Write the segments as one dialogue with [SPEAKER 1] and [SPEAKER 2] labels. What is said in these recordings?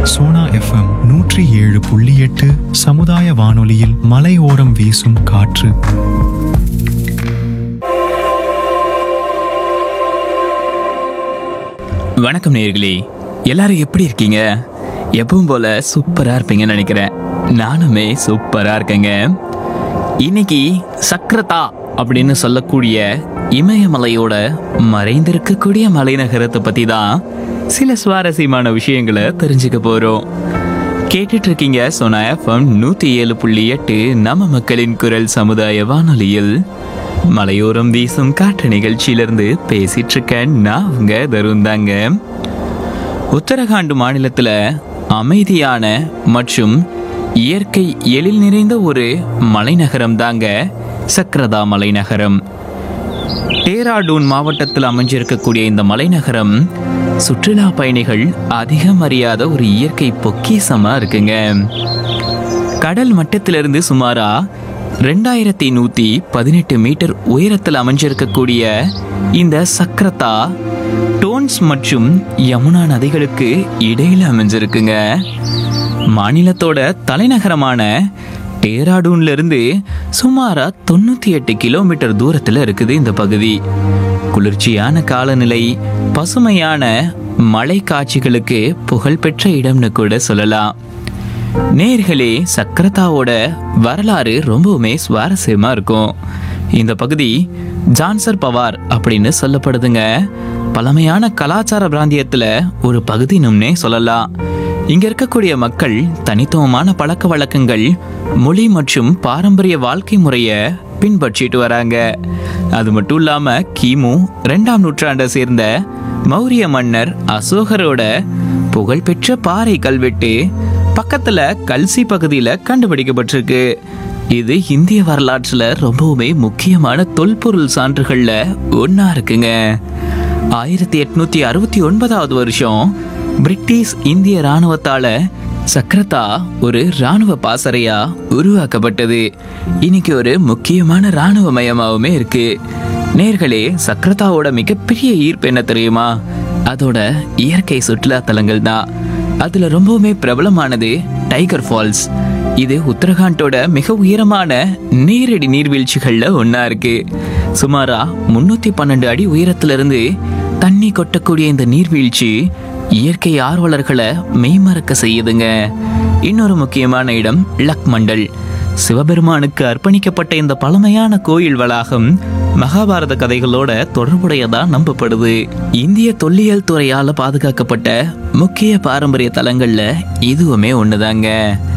[SPEAKER 1] Sona FM நூற்றி ஏழு புள்ளி எட்டு சமுதாய வானொலியில் மலையோரம் வீசும் காற்று
[SPEAKER 2] வணக்கம் நேயர்களே எல்லாரும் எப்படி இருக்கீங்க எப்பவும் போல சூப்பரா இருப்பீங்கன்னு நினைக்கிறேன் நானுமே சூப்பரா இருக்கேங்க இன்னைக்கு சக்ரதா அப்படின்னு சொல்லக்கூடிய இமயமலையோட மறைந்திருக்கக்கூடிய மலைநகரத்தை பத்தி தான் சில சுவாரஸ்யமான விஷயங்களை தெரிஞ்சுக்க போறோம் கேட்டுட்டு இருக்கீங்க சோனா எஃப்எம் நூத்தி ஏழு புள்ளி எட்டு நம்ம மக்களின் குரல் சமுதாய வானொலியில் மலையோரம் வீசும் காற்று நிகழ்ச்சியிலிருந்து பேசிட்டு இருக்கேன் நான் உங்க தருண் தாங்க உத்தரகாண்ட் மாநிலத்துல அமைதியான மற்றும் இயற்கை எழில் நிறைந்த ஒரு மலைநகரம் தாங்க சக்ரதா மலைநகரம் டேராடூன் மாவட்டத்தில் அமைஞ்சிருக்கக்கூடிய இந்த மலைநகரம் சுற்றுலா பயணிகள் அதிகம் அறியாத ஒரு இயற்கை பொக்கிசமா இருக்குங்க கடல் மட்டத்திலிருந்து சுமாரா ரெண்டாயிரத்தி நூத்தி பதினெட்டு மீட்டர் உயரத்தில் அமைஞ்சிருக்கக்கூடிய இந்த சக்ரதா டோன்ஸ் மற்றும் யமுனா நதிகளுக்கு இடையில அமைஞ்சிருக்குங்க மாநிலத்தோட தலைநகரமான டேராடூன்ல இருந்து சுமாரா தொண்ணூத்தி எட்டு கிலோமீட்டர் தூரத்துல இருக்குது இந்த பகுதி குளிர்ச்சியான காலநிலை பசுமையான மலை காட்சிகளுக்கு புகழ்பெற்ற இடம்னு கூட சொல்லலாம் நேர்களே சக்கரதாவோட வரலாறு ரொம்பவுமே சுவாரஸ்யமா இருக்கும் இந்த பகுதி ஜான்சர் பவார் அப்படின்னு சொல்லப்படுதுங்க பழமையான கலாச்சார பிராந்தியத்துல ஒரு பகுதினும்னே சொல்லலாம் இங்க இருக்கக்கூடிய மக்கள் தனித்துவமான பழக்க வழக்கங்கள் மொழி மற்றும் பாரம்பரிய வாழ்க்கை முறைய பின்பற்றிட்டு வராங்க அது மட்டும் இல்லாம கிமு ரெண்டாம் நூற்றாண்டை சேர்ந்த மௌரிய மன்னர் அசோகரோட புகழ்பெற்ற பாறை கல்வெட்டு பக்கத்துல கல்சி பகுதியில கண்டுபிடிக்கப்பட்டிருக்கு இது இந்திய வரலாற்றுல ரொம்பவுமே முக்கியமான தொல்பொருள் சான்றுகள்ல ஒண்ணா இருக்குங்க ஆயிரத்தி எட்நூத்தி அறுபத்தி ஒன்பதாவது வருஷம் பிரிட்டிஷ் இந்திய ராணுவத்தால சக்ரதா ஒரு ராணுவ பாசறையா உருவாக்கப்பட்டது இன்னைக்கு ஒரு முக்கியமான ராணுவ மயமாவுமே இருக்கு நேர்களே சக்ரதாவோட மிகப்பெரிய ஈர்ப்பு என்ன தெரியுமா அதோட இயற்கை சுற்றுலா தலங்கள் தான் அதுல ரொம்பவுமே பிரபலமானது டைகர் ஃபால்ஸ் இது உத்தரகாண்டோட மிக உயரமான நீரடி நீர்வீழ்ச்சிகள்ல ஒண்ணா இருக்கு சுமாரா முன்னூத்தி பன்னெண்டு அடி உயரத்துல இருந்து தண்ணி கொட்டக்கூடிய இந்த நீர்வீழ்ச்சி இயற்கை ஆர்வலர்களை மெய்மறக்க செய்யுதுங்க இன்னொரு முக்கியமான இடம் லக் மண்டல் சிவபெருமானுக்கு அர்ப்பணிக்கப்பட்ட இந்த பழமையான கோயில் வளாகம் மகாபாரத கதைகளோட தொடர்புடையதா நம்பப்படுது இந்திய தொல்லியல் துறையால பாதுகாக்கப்பட்ட முக்கிய பாரம்பரிய தலங்கள்ல இதுவுமே ஒண்ணுதாங்க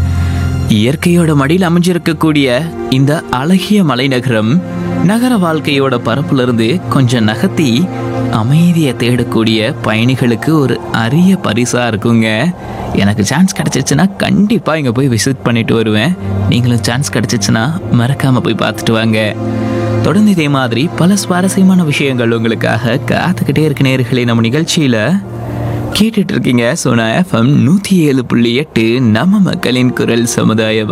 [SPEAKER 2] இயற்கையோட மடியில் அமைஞ்சிருக்கக்கூடிய இந்த அழகிய மலைநகரம் நகர வாழ்க்கையோட பரப்புல இருந்து கொஞ்சம் நகர்த்தி அமைதியை தேடக்கூடிய பயணிகளுக்கு ஒரு அரிய பரிசா இருக்குங்க எனக்கு சான்ஸ் கிடைச்சிச்சுன்னா கண்டிப்பா இங்க போய் விசிட் பண்ணிட்டு வருவேன் நீங்களும் சான்ஸ் கிடைச்சிச்சுன்னா மறக்காம போய் பார்த்துட்டு வாங்க தொடர்ந்து இதே மாதிரி பல சுவாரஸ்யமான விஷயங்கள் உங்களுக்காக காத்துக்கிட்டே இருக்க நேர்களே நம்ம நிகழ்ச்சியில கேட்டுட்டு இருக்கீங்க சோனா எஃப்எம் நூத்தி ஏழு புள்ளி எட்டு நம்ம மக்களின் குரல் சமுதாய